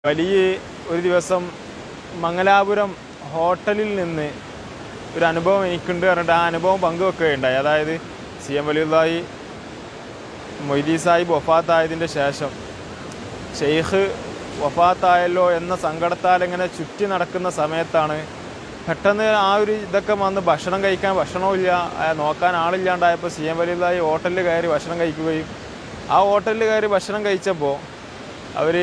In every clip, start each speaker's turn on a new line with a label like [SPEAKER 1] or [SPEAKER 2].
[SPEAKER 1] വലിയ ഒരു ദിവസം മംഗലാപുരം ഹോട്ടലിൽ നിന്ന് ഒരു അനുഭവം എനിക്കുണ്ട് പറഞ്ഞിട്ട് ആ അനുഭവം പങ്കുവെക്കുകയുണ്ടായി അതായത് സി എം വലിയുള്ളായി മൊയ്തീ സാഹിബ് വഫാത്തായതിൻ്റെ ശേഷം ഷെയ്ഖ് വഫാത്തായല്ലോ എന്ന സങ്കടത്താൽ ഇങ്ങനെ ചുറ്റി നടക്കുന്ന സമയത്താണ് പെട്ടെന്ന് ആ ഒരു ഇതൊക്കെ വന്ന് ഭക്ഷണം കഴിക്കാൻ ഭക്ഷണമില്ല ആ, നോക്കാൻ ആളില്ലാണ്ടായപ്പോൾ സി എം വലിയുള്ളായി ഹോട്ടലിൽ കയറി ഭക്ഷണം കഴിക്കുകയും ആ ഹോട്ടലിൽ കയറി ഭക്ഷണം കഴിച്ചപ്പോൾ അവർ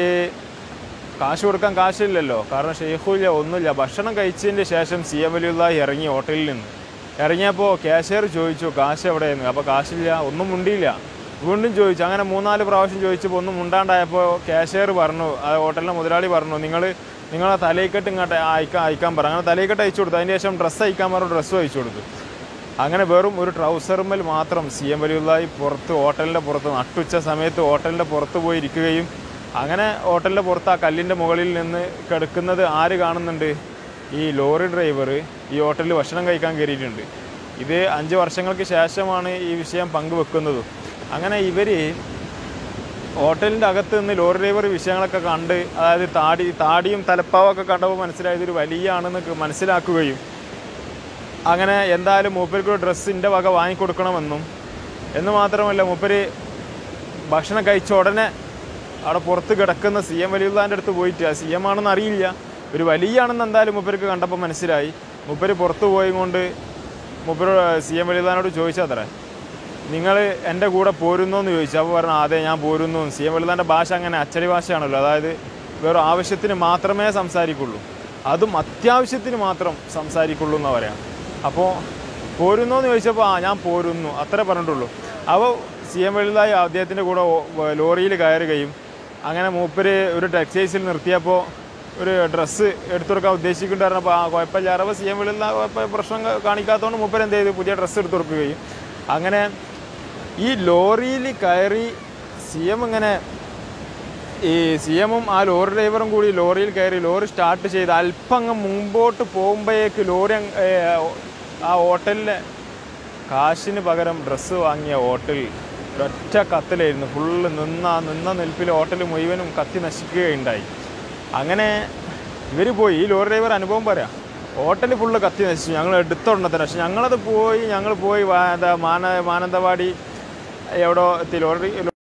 [SPEAKER 1] കാശ് കൊടുക്കാൻ കാശില്ലല്ലോ കാരണം ഷെയ്ഖുമില്ല ഒന്നുമില്ല ഭക്ഷണം കഴിച്ചതിന് ശേഷം സി എം വലിയുള്ളാഹി ഇറങ്ങി ഹോട്ടലിൽ നിന്ന് ഇറങ്ങിയപ്പോൾ ക്യാഷ്യർ ചോദിച്ചു കാശ് എവിടെയെന്ന് അപ്പോൾ കാശില്ല ഒന്നും മുണ്ടിയില്ല വീണ്ടും ചോദിച്ചു അങ്ങനെ മൂന്നാല് പ്രാവശ്യം ചോദിച്ചപ്പോൾ ഒന്നും മുണ്ടാണ്ടായപ്പോൾ ക്യാഷ്യർ പറഞ്ഞു ആ ഹോട്ടലിലെ മുതലാളി പറഞ്ഞു നിങ്ങൾ നിങ്ങളെ തലയിക്കെട്ട് ഇങ്ങോട്ട് അയക്കാൻ അയക്കാൻ പറഞ്ഞു അങ്ങനെ തലയിക്കെട്ട് അയച്ചു കൊടുത്തു അതിന് ശേഷം ഡ്രസ്സ് അയക്കാൻ പറഞ്ഞു ഡ്രസ്സും അയച്ചു കൊടുത്തു അങ്ങനെ വെറും ഒരു ട്രൗസർമൽ മാത്രം സി എം വലിയുള്ളായി പുറത്ത് ഹോട്ടലിൻ്റെ പുറത്ത് നട്ടുച്ച സമയത്ത് ഹോട്ടലിൻ്റെ പുറത്ത് പോയി ഇരിക്കുകയും അങ്ങനെ ഹോട്ടലിൻ്റെ പുറത്ത് ആ കല്ലിൻ്റെ മുകളിൽ നിന്ന് കിടക്കുന്നത് ആര് കാണുന്നുണ്ട് ഈ ലോറി ഡ്രൈവർ ഈ ഹോട്ടലിൽ ഭക്ഷണം കഴിക്കാൻ കയറിയിട്ടുണ്ട് ഇത് അഞ്ച് വർഷങ്ങൾക്ക് ശേഷമാണ് ഈ വിഷയം പങ്കുവെക്കുന്നതും അങ്ങനെ ഇവർ ഹോട്ടലിൻ്റെ അകത്ത് നിന്ന് ലോറി ഡ്രൈവർ വിഷയങ്ങളൊക്കെ കണ്ട് അതായത് താടി താടിയും തലപ്പാവൊക്കെ കണ്ടപ്പോൾ മനസ്സിലായത് ഒരു വലിയ ആണെന്ന് മനസ്സിലാക്കുകയും അങ്ങനെ എന്തായാലും മൂപ്പർക്ക് ഡ്രസ്സിൻ്റെ വക വാങ്ങിക്കൊടുക്കണമെന്നും എന്ന് മാത്രമല്ല മൂപ്പര് ഭക്ഷണം കഴിച്ച ഉടനെ അവിടെ പുറത്ത് കിടക്കുന്ന സി എം വലിയുള്ളാൻ്റെ അടുത്ത് പോയിട്ട് ആ സി എം ആണെന്ന് അറിയില്ല ഒരു വലിയ ആണെന്ന് എന്തായാലും മൂപ്പർക്ക് കണ്ടപ്പോൾ മനസ്സിലായി മൂപ്പര് പുറത്ത് പോയി കൊണ്ട് മൂപ്പര് സി എം വലിയുള്ളാനോട് ചോദിച്ചത്രേ നിങ്ങൾ എൻ്റെ കൂടെ പോരുന്നോ എന്ന് ചോദിച്ചു അപ്പോൾ പറഞ്ഞു അതെ ഞാൻ പോരുന്നു സി എം വലുതാൻ്റെ ഭാഷ അങ്ങനെ അച്ചടി ഭാഷയാണല്ലോ അതായത് വേറെ ആവശ്യത്തിന് മാത്രമേ സംസാരിക്കുള്ളൂ അതും അത്യാവശ്യത്തിന് മാത്രം സംസാരിക്കുള്ളൂ എന്ന് പറയാം അപ്പോൾ പോരുന്നോ എന്ന് ചോദിച്ചപ്പോൾ ആ ഞാൻ പോരുന്നു അത്രേ പറഞ്ഞിട്ടുള്ളൂ അപ്പോൾ സി എം വലുതായി അദ്ദേഹത്തിൻ്റെ കൂടെ ഓ- ലോറിയിൽ കയറുകയും അങ്ങനെ മൂപ്പര് ഒരു ടെക്സ്റ്റൈൽസിൽ നിർത്തിയപ്പോൾ ഒരു ഡ്രസ്സ് എടുത്തു കൊടുക്കാൻ ഉദ്ദേശിക്കുന്നുണ്ടായിരുന്നപ്പോൾ ആ കുഴപ്പമില്ല അപ്പോൾ സി എം വലുത കുഴപ്പ പ്രശ്നം കാണിക്കാത്തതുകൊണ്ട് മൂപ്പര് എന്ത് ചെയ്തു പുതിയ ഡ്രസ്സ് എടുത്തു കൊടുക്കുകയും അങ്ങനെ ഈ ലോറിയിൽ കയറി സി എം ഇങ്ങനെ ഈ സി എമ്മും ആ ലോറി ഡ്രൈവറും കൂടി ലോറിയിൽ കയറി ലോറി സ്റ്റാർട്ട് ചെയ്ത് അല്പം അങ്ങ് മുമ്പോട്ട് പോകുമ്പോഴേക്ക് ലോറി അങ്ങ്, ഏ, ആ ഹോട്ടലിലെ കാശിന് പകരം ഡ്രസ്സ് വാങ്ങിയ ഹോട്ടൽ ഒറ്റ കത്തിലായിരുന്നു ഫുള്ള് നിന്ന നിന്ന നിൽപ്പിൽ ഹോട്ടൽ മുഴുവനും കത്തി നശിക്കുകയുണ്ടായി അങ്ങനെ ഇവർ പോയി ഈ ലോറി ഡ്രൈവർ അനുഭവം പറയാം ഹോട്ടൽ ഫുള്ള് കത്തി നശിച്ചു ഞങ്ങൾ എടുത്തോണ്ടത്തിന് പക്ഷെ ഞങ്ങളത് പോയി ഞങ്ങൾ പോയി വാ- എന്താ മാന മാനന്തവാടി എവിടെ എത്തി ലോറി